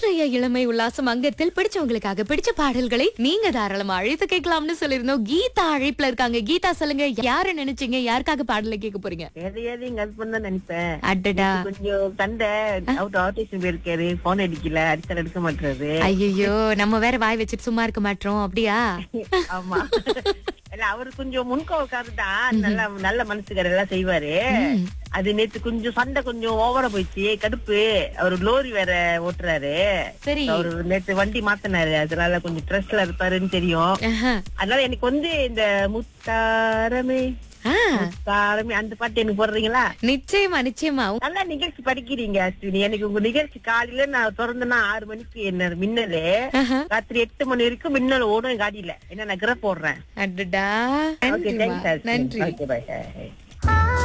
இன்றைய இளமை உல்லாசம் அங்கத்தில் பிடிச்சவங்களுக்காக பிடிச்ச பாடல்களை நீங்க தாராளமா அழைத்து கேட்கலாம்னு சொல்லியிருந்தோம் கீதா அழைப்புல இருக்காங்க கீதா சொல்லுங்க யாரு நினைச்சீங்க யாருக்காக பாடலை கேட்க போறீங்க எதையாவது எங்க ஹஸ்பண்ட் தான் நினைப்பேன் அடடா கொஞ்சம் தண்டை அவுட் ஆட்டிசம் போயிருக்காரு போன் அடிக்கல அடித்தால் எடுக்க மாட்டாரு ஐயோ நம்ம வேற வாய் வச்சுட்டு சும்மா இருக்க மாட்டோம் அப்படியா ஆமா இல்ல அவரு கொஞ்சம் முன்கோவக்காரர் தான் நல்ல நல்ல மனசுக்காரர் எல்லாம் செய்வாரு அது நேத்து கொஞ்சம் சண்டை கொஞ்சம் ஓவரா போயிடுச்சு கடுப்பு அவரு லோரி வேற ஓட்டுறாரு சரி அவரு நேத்து வண்டி மாத்தினாரு அதனால கொஞ்சம் ஸ்ட்ரெஸ்ல இருப்பாருன்னு தெரியும் ஆஹா. அதனால எனக்கு வந்து இந்த முத்தாரமே ஆ, முத்தாரமே அந்த பாட்டு எனக்கு போடுறீங்களா நிச்சயமா நிச்சயமா நல்லா நிகழ்ச்சி படிக்கிறீங்க அஸ்வினி எனக்கு உங்க நிகழ்ச்சி காலையில நான் திறந்தேன்னா ஆறு மணிக்கு என்ன மின்னலு ஆஹா. ராத்திரி எட்டு மணி வரைக்கும் மின்னல் ஓடும் என் காடியில என்ன நான் கிர போடுறேன் அடடா ஓகே நன்றிம்மா. தேங்க்ஸ் நன்றி ஓகே பாய்